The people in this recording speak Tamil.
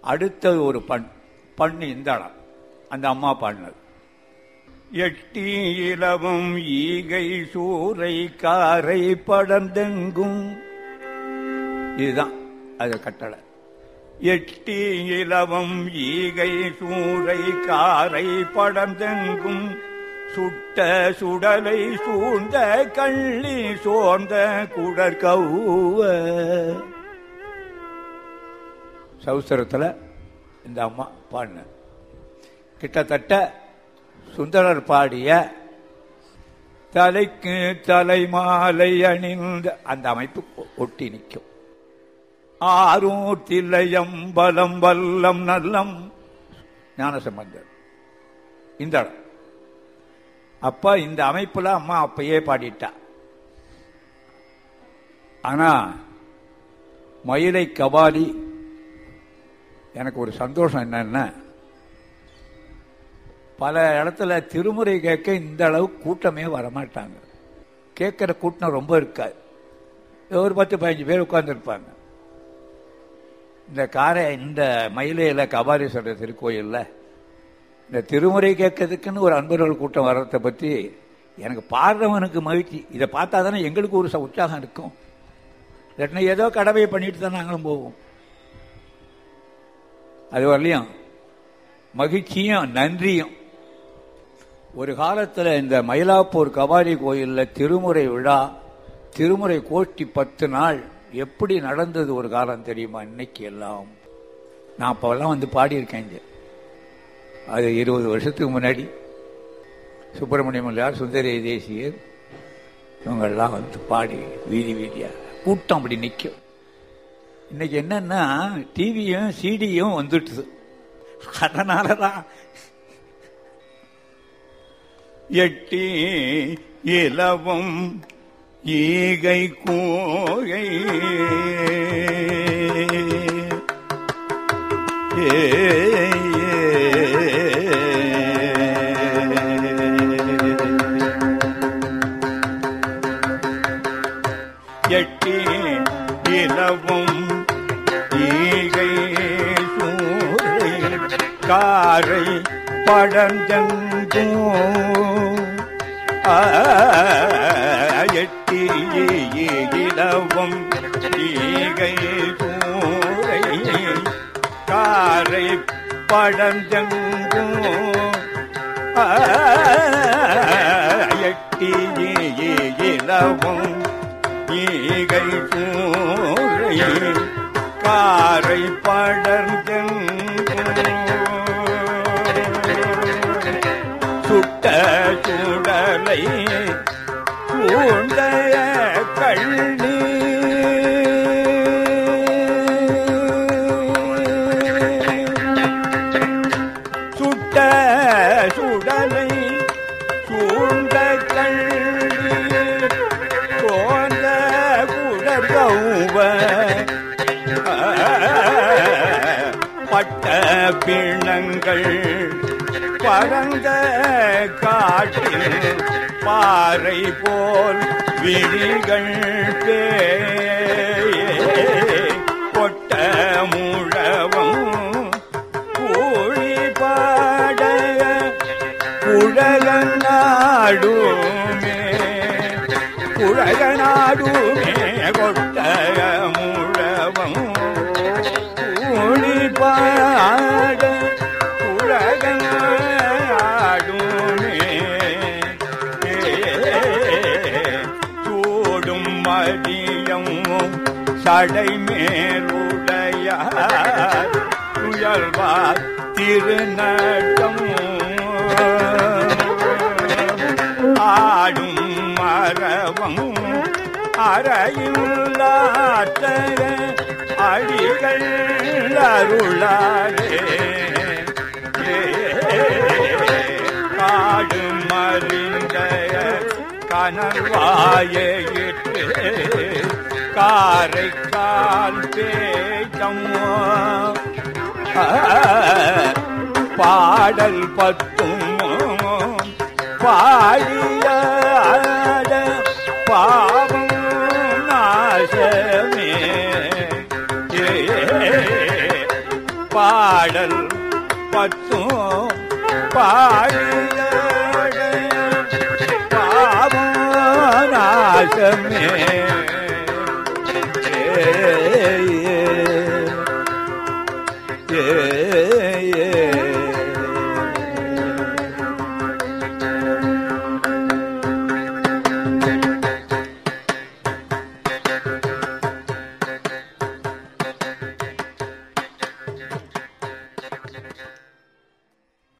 அடுத்தது ஒரு பண் பண்ணு இந்த இடம் அந்த அம்மா பாடினது எட்டி இலவும் ஈகை சூறை காரை படர்ந்தெங்கும் இதுதான் அது கட்டளை எட்டி இலவம் ஈகை சூறை காரை படர்ந்தெங்கும் சுட்ட சுடலை சூழ்ந்த கள்ளி சோர்ந்த குடர் கௌவ சௌசரத்துல இந்த அம்மா பாடின கிட்டத்தட்ட சுந்தரர் பாடிய தலைக்கு தலைமாலை அணிந்த அந்த அமைப்பு ஒட்டி நிற்கும் ஆரூர் தில்லையம் பலம் வல்லம் நல்லம் ஞானசம்பந்தர் இந்த இடம் அப்ப இந்த அமைப்புல அம்மா அப்பயே பாடிட்டா ஆனா மயிலை கபாலி எனக்கு ஒரு சந்தோஷம் என்னன்னா பல இடத்துல திருமுறை கேட்க இந்த அளவு கூட்டமே வரமாட்டாங்க கேட்கிற கூட்டம் ரொம்ப இருக்காது ஒரு பத்து பதினஞ்சு பேர் உட்கார்ந்துருப்பாங்க இந்த காரை இந்த மயிலையில் கபாலீஸ்வரர் திருக்கோயிலில் இந்த திருமுறை கேட்கறதுக்குன்னு ஒரு அன்பர்கள் கூட்டம் வர்றதை பற்றி எனக்கு பாடுறவனுக்கு மகிழ்ச்சி இதை பார்த்தா தானே எங்களுக்கு ஒரு உற்சாகம் இருக்கும் இல்லாட்டினா ஏதோ கடமையை பண்ணிட்டு தான் நாங்களும் போவோம் அது வரலையும் மகிழ்ச்சியும் நன்றியும் ஒரு காலத்தில் இந்த மயிலாப்பூர் கபாலி கோயிலில் திருமுறை விழா திருமுறை கோஷ்டி பத்து நாள் எப்படி நடந்தது ஒரு காலம் தெரியுமா இன்னைக்கு எல்லாம் நான் அப்போல்லாம் வந்து பாடியிருக்கேன் இங்கே அது இருபது வருஷத்துக்கு முன்னாடி சுப்பிரமணியம் இல்லையார் சுந்தரி தேசியர் இவங்கெல்லாம் வந்து பாடி வீதி வீதியா கூட்டம் அப்படி நிற்கும் இன்னைக்கு என்னன்னா டிவியும் சிடியும் வந்துட்டுது அதனால தான் எட்டி இலவும் ஈகை கோகை எட்டி இலவும் ஈகை சூறை காரை படந்தெங்கோ எட்டி இலவும் ஈகை சூறை காரை படந்தெங்கோ எட்டி இலவும் ஈகை சூறை காரை படர்ந்தெங்கோ சுட்ட சுடலை சூழ்ந்த கள்ளி சுட்ட சுடலை சூழ்ந்த கள்ளி சோர்ந்த குடர்கௌவ பட்ட பிணங்கள் பரந்த காட்டில் பாறை போல் விழிகள் பே கொட்ட முழவும் கூழி பாட குழகநாடுமே குழகநாடுமே கொட்ட முழவும் கூழி பாட குழகநாடுமே சூடும் மதியம் சடை மேலுடையார் துயல்வார் திருநட்டம் ஆடும் மரவம் அறையுள்ளாற்ற அடிகள் அருளாரே காடு மறிந்த கனவாயிட்டு காரைக்கால் பேச்சம்மோ பாடல் பத்தும் பாடிய பாவம் நாசமே பாடல் பத்தும் பாடிய பாவநாசமே ஏ ஏ ஏ